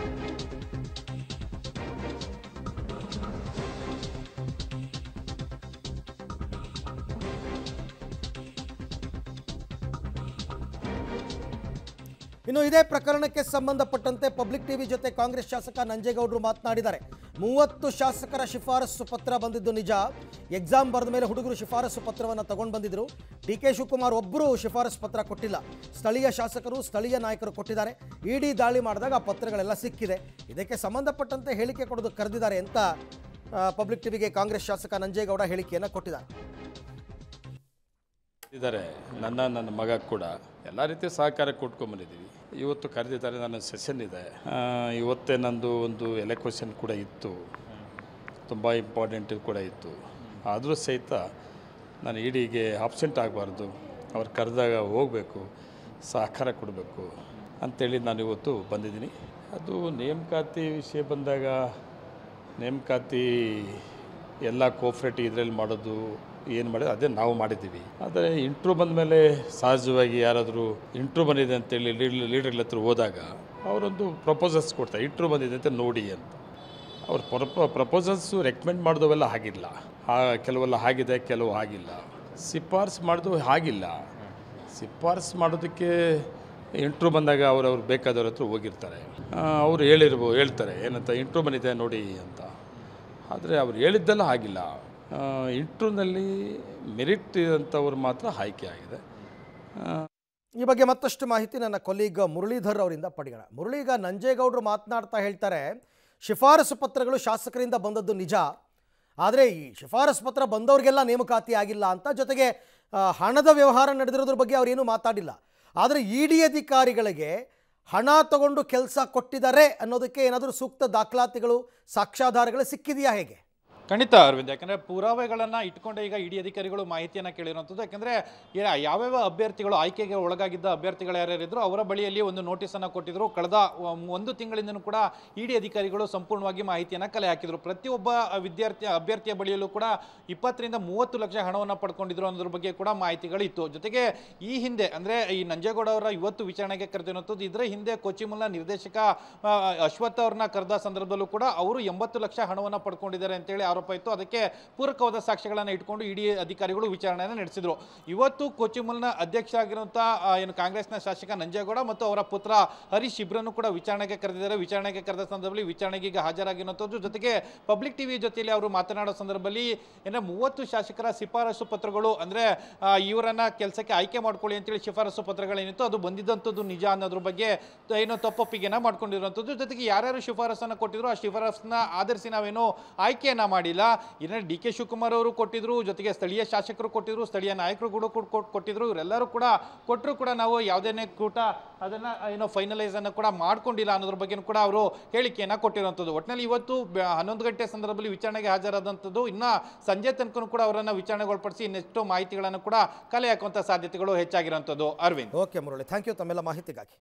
ಇನ್ನು ಇದೇ ಪ್ರಕರಣಕ್ಕೆ ಸಂಬಂಧಪಟ್ಟಂತೆ ಪಬ್ಲಿಕ್ ಟಿವಿ ಜೊತೆ ಕಾಂಗ್ರೆಸ್ ಶಾಸಕ ನಂಜೇಗೌಡರು ಮಾತನಾಡಿದ್ದಾರೆ ಮೂವತ್ತು ಶಾಸಕರ ಶಿಫಾರಸು ಪತ್ರ ಬಂದಿದ್ದು ನಿಜ ಎಕ್ಸಾಮ್ ಬರೆದ ಮೇಲೆ ಹುಡುಗರು ಶಿಫಾರಸು ಪತ್ರವನ್ನು ತಗೊಂಡು ಬಂದಿದ್ರು ಡಿ ಕೆ ಶಿವಕುಮಾರ್ ಒಬ್ಬರು ಶಿಫಾರಸು ಪತ್ರ ಕೊಟ್ಟಿಲ್ಲ ಸ್ಥಳೀಯ ಶಾಸಕರು ಸ್ಥಳೀಯ ನಾಯಕರು ಕೊಟ್ಟಿದ್ದಾರೆ ಇಡಿ ದಾಳಿ ಮಾಡಿದಾಗ ಆ ಪತ್ರಗಳೆಲ್ಲ ಸಿಕ್ಕಿದೆ ಇದಕ್ಕೆ ಸಂಬಂಧಪಟ್ಟಂತೆ ಹೇಳಿಕೆ ಕೊಡೋದು ಕರೆದಿದ್ದಾರೆ ಅಂತ ಪಬ್ಲಿಕ್ ಟಿವಿಗೆ ಕಾಂಗ್ರೆಸ್ ಶಾಸಕ ನಂಜೇಗೌಡ ಹೇಳಿಕೆಯನ್ನು ಕೊಟ್ಟಿದ್ದಾರೆ ಇದ್ದಾರೆ ನನ್ನ ನನ್ನ ಮಗ ಕೂಡ ಎಲ್ಲ ರೀತಿಯ ಸಹಕಾರ ಕೊಟ್ಕೊಂಬಂದಿದ್ದೀವಿ ಇವತ್ತು ಕರೆದಿದ್ದಾರೆ ನನ್ನ ಸೆಷನ್ ಇದೆ ಆ, ಇವತ್ತೇ ನಂದು ಒಂದು ಎಲೆಕ್ವೆಷನ್ ಕೂಡ ಇತ್ತು ತುಂಬ ಇಂಪಾರ್ಟೆಂಟ್ ಕೂಡ ಇತ್ತು ಆದರೂ ಸಹಿತ ನಾನು ಇಡಿಗೆ ಆಬ್ಸೆಂಟ್ ಆಗಬಾರ್ದು ಅವ್ರು ಕರೆದಾಗ ಹೋಗಬೇಕು ಸಹಕಾರ ಕೊಡಬೇಕು ಅಂಥೇಳಿ ನಾನು ಇವತ್ತು ಬಂದಿದ್ದೀನಿ ಅದು ನೇಮಕಾತಿ ವಿಷಯ ಬಂದಾಗ ನೇಮಕಾತಿ ಎಲ್ಲ ಕೋಫ್ರೇಟ್ ಇದರಲ್ಲಿ ಮಾಡೋದು ಏನು ಮಾಡೋದು ಅದೇ ನಾವು ಮಾಡಿದ್ದೀವಿ ಆದರೆ ಇಂಟ್ರೂ ಬಂದ ಮೇಲೆ ಸಹಜವಾಗಿ ಯಾರಾದರೂ ಇಂಟ್ರೂ ಬಂದಿದೆ ಅಂತೇಳಿ ಲೀಡರ್ ಲೀಡರ್ಗಳ ಹತ್ರ ಹೋದಾಗ ಅವರೊಂದು ಪ್ರಪೋಸಲ್ಸ್ ಕೊಡ್ತಾರೆ ಇಂಟ್ರೂ ಬಂದಿದೆ ಅಂತ ನೋಡಿ ಅಂತ ಅವ್ರ ಪ್ರೊಪ ಪ್ರಪೋಸಲ್ಸು ರೆಕಮೆಂಡ್ ಮಾಡಿದವೆಲ್ಲ ಆಗಿಲ್ಲ ಆ ಕೆಲವೆಲ್ಲ ಆಗಿದೆ ಕೆಲವು ಆಗಿಲ್ಲ ಶಿಫಾರಸು ಮಾಡೋದು ಆಗಿಲ್ಲ ಶಿಫಾರಸು ಮಾಡೋದಕ್ಕೆ ಇಂಟ್ರೂ ಬಂದಾಗ ಅವ್ರು ಅವ್ರು ಬೇಕಾದವ್ರ ಹತ್ರ ಹೋಗಿರ್ತಾರೆ ಆ, ಅವ್ರು ಹೇಳಿರ್ಬೋ ಹೇಳ್ತಾರೆ ಏನಂತ ಇಂಟ್ರೂ ಬಂದಿದೆ ನೋಡಿ ಅಂತ ಆದರೆ ಅವ್ರು ಹೇಳಿದ್ದೆಲ್ಲ ಆಗಿಲ್ಲ ಇಂಟ್ರೂನಲ್ಲಿ ಮೆರಿಟ್ ಇರೋಂಥವ್ರು ಮಾತ್ರ ಆಯ್ಕೆ ಆಗಿದೆ ಆ, ಈ ಬಗ್ಗೆ ಮತ್ತಷ್ಟು ಮಾಹಿತಿ ನನ್ನ ಕೊಲೀಗ್ ಮುರಳೀಧರ್ ಅವರಿಂದ ಪಡೆಯೋಣ ಮುರಳಿ ಈಗ ನಂಜೇಗೌಡರು ಮಾತನಾಡ್ತಾ ಹೇಳ್ತಾರೆ ಶಿಫಾರಸು ಪತ್ರಗಳು ಶಾಸಕರಿಂದ ಬಂದದ್ದು ನಿಜ ಆದರೆ ಈ ಶಿಫಾರಸು ಪತ್ರ ಬಂದವ್ರಿಗೆಲ್ಲ ನೇಮಕಾತಿ ಆಗಿಲ್ಲ ಅಂತ ಜೊತೆಗೆ ಆ, ಹಣದ ವ್ಯವಹಾರ ನಡೆದಿರೋದ್ರ ಬಗ್ಗೆ ಅವರೇನು ಮಾತಾಡಿಲ್ಲ ಆದರೆ ಇ ಡಿ ಅಧಿಕಾರಿಗಳಿಗೆ ಹಣ ತಗೊಂಡು ಕೆಲಸ ಕೊಟ್ಟಿದ್ದಾರೆ ಅನ್ನೋದಕ್ಕೆ ಏನಾದರೂ ಸೂಕ್ತ ದಾಖಲಾತಿಗಳು ಸಾಕ್ಷ್ಯಾಧಾರಗಳು ಸಿಕ್ಕಿದೆಯಾ ಹೇಗೆ ಖಂಡಿತ ಅರವಿಂದ್ ಯಾಕಂದ್ರೆ ಪುರಾವೆಗಳನ್ನ ಇಟ್ಕೊಂಡೆ ಈಗ ಇಡಿ ಅಧಿಕಾರಿಗಳು ಮಾಹಿತಿಯನ್ನ ಕೇಳಿರುವಂಥದ್ದು ಯಾಕಂದ್ರೆ ಯಾ- ಯಾವ್ಯಾವ ಅಭ್ಯರ್ಥಿಗಳು ಆಯ್ಕೆಗೆ ಒಳಗಾಗಿದ್ದ ಅಭ್ಯರ್ಥಿಗಳು ಯಾರ್ಯಾರಿದ್ರು ಅವರ ಬಳಿಯಲ್ಲಿ ಒಂದು ನೋಟಿಸ್ ಅನ್ನ ಕೊಟ್ಟಿದ್ರು ಕಳೆದ ಒಂದು ತಿಂಗಳಿಂದನೂ ಕೂಡ ಇಡಿ ಅಧಿಕಾರಿಗಳು ಸಂಪೂರ್ಣವಾಗಿ ಮಾಹಿತಿಯನ್ನ ಕಲೆ ಹಾಕಿದ್ರು ಪ್ರತಿಯೊಬ್ಬ ವಿದ್ಯಾರ್ಥಿ ಅಭ್ಯರ್ಥಿಯ ಬಳಿಯಲ್ಲೂ ಕೂಡ ಇಪ್ಪತ್ತರಿಂದ ಮೂವತ್ತು ಲಕ್ಷ ಹಣವನ್ನು ಪಡ್ಕೊಂಡಿದ್ರು ಅನ್ನೋದ್ರ ಬಗ್ಗೆ ಕೂಡ ಮಾಹಿತಿಗಳಿತ್ತು ಜೊತೆಗೆ ಈ ಹಿಂದೆ ಅಂದ್ರೆ ಈ ನಂಜೇಗೌಡ ಅವರ ಇವತ್ತು ವಿಚಾರಣೆಗೆ ಕರೆದಿರುವಂಥದ್ದು ಇದರ ಹಿಂದೆ ಕೊಚ್ಚಿಮುಲ್ನ ನಿರ್ದೇಶಕ ಆ, ಅಶ್ವಥ್ ಅವ್ರನ್ನ ಕರೆದ ಸಂದರ್ಭದಲ್ಲೂ ಕೂಡ ಅವರು ಎಂಬತ್ತು ಲಕ್ಷ ಹಣವನ್ನು ಪಡ್ಕೊಂಡಿದ್ದಾರೆ ಅಂತೇಳಿ ಆರೋಪ ಇತ್ತು ಅದಕ್ಕೆ ಪೂರಕವಾದ ಸಾಕ್ಷ್ಯಗಳನ್ನು ಇಟ್ಕೊಂಡು ಇಡಿ ಅಧಿಕಾರಿಗಳು ವಿಚಾರಣೆಯನ್ನು ನಡೆಸಿದ್ರು ಇವತ್ತು ಕೊಚ್ಚಿಮುಲ್ನ ಅಧ್ಯಕ್ಷ ಆಗಿರುವಂಥ ಆ, ಏನು ಕಾಂಗ್ರೆಸ್ನ ಶಾಸಕ ನಂಜೇಗೌಡ ಮತ್ತು ಅವರ ಪುತ್ರ ಹರೀಶ್ ಇಬ್ಬರನ್ನು ಕೂಡ ವಿಚಾರಣೆಗೆ ಕರೆದಿದ್ದಾರೆ ವಿಚಾರಣೆಗೆ ಕರೆದ ಸಂದರ್ಭದಲ್ಲಿ ವಿಚಾರಣೆಗೆ ಈಗ ಹಾಜರಾಗಿರುವಂಥದ್ದು ಜೊತೆಗೆ ಪಬ್ಲಿಕ್ ಟಿವಿ ಜೊತೆಯಲ್ಲಿ ಅವರು ಮಾತನಾಡೋ ಸಂದರ್ಭದಲ್ಲಿ ಏನೋ ಮೂವತ್ತು ಶಾಸಕರ ಶಿಫಾರಸು ಪತ್ರಗಳು ಅಂದ್ರೆ ಆ, ಇವರನ್ನ ಕೆಲಸಕ್ಕೆ ಆಯ್ಕೆ ಮಾಡ್ಕೊಳ್ಳಿ ಅಂತೇಳಿ ಶಿಫಾರಸು ಪತ್ರಗಳೇನಿತ್ತು ಅದು ಬಂದಿದ್ದಂಥದ್ದು ನಿಜ ಅನ್ನೋದ್ರ ಬಗ್ಗೆ ತ- ಏನೋ ತಪ್ಪೊಪ್ಪಿಗೆನ ಮಾಡ್ಕೊಂಡಿರುವಂಥದ್ದು ಜೊತೆಗೆ ಯಾರ್ಯಾರು ಶಿಫಾರಸನ್ನು ಕೊಟ್ಟಿದ್ರು ಆ ಶಿಫಾರಸನ್ನ ಆಧರಿಸಿ ನಾವೇನು ಆಯ್ಕೆಯನ್ನ ಮಾಡಿಲ್ಲ ಇನ್ನು ಡಿ ಕೆ ಶಿವಕುಮಾರ್ ಅವರು ಕೊಟ್ಟಿದ್ರು ಜೊತೆಗೆ ಸ್ಥಳೀಯ ಶಾಸಕರು ಕೊಟ್ಟಿದ್ರು ಸ್ಥಳೀಯ ನಾಯಕರು ಕೂಡ ಕೊಟ್- ಕೊಟ್- ಕೊಟ್ಟಿದ್ರು ಇವರೆಲ್ಲರೂ ಕೂಡ ಕೊಟ್ಟರು ಕೂಡ ನಾವು ಯಾವುದೇ ಕೂಟ ಅದನ್ನ ಏನೋ ಫೈನಲೈಸ್ ಅನ್ನು ಕೂಡ ಮಾಡ್ಕೊಂಡಿಲ್ಲ ಅನ್ನೋದ್ರ ಬಗ್ಗೆ ಕೂಡ ಅವರು ಹೇಳಿಕೆಯನ್ನ ಕೊಟ್ಟಿರುವಂಥದ್ದು ಒಟ್ಟಿನಲ್ಲಿ ಇವತ್ತು ಬೆ- ಹನ್ನೊಂದು ಗಂಟೆ ಸಂದರ್ಭದಲ್ಲಿ ವಿಚಾರಣೆಗೆ ಹಾಜರಾದಂಥದ್ದು ಇನ್ನ ಸಂಜೆ ತನಕ ಕೂಡ ಅವರನ್ನ ವಿಚಾರಣೆಗೆ ಒಳಪಡಿಸಿ ಇನ್ನೆಷ್ಟು ಮಾಹಿತಿಗಳನ್ನು ಕೂಡ ಕಲೆ ಹಾಕುವಂಥ ಸಾಧ್ಯತೆಗಳು ಹೆಚ್ಚಾಗಿರುವಂಥದ್ದು Arvind okay Murali thank you ತಮ್ಮೆಲ್ಲ ಮಾಹಿತಿಗಾಗಿ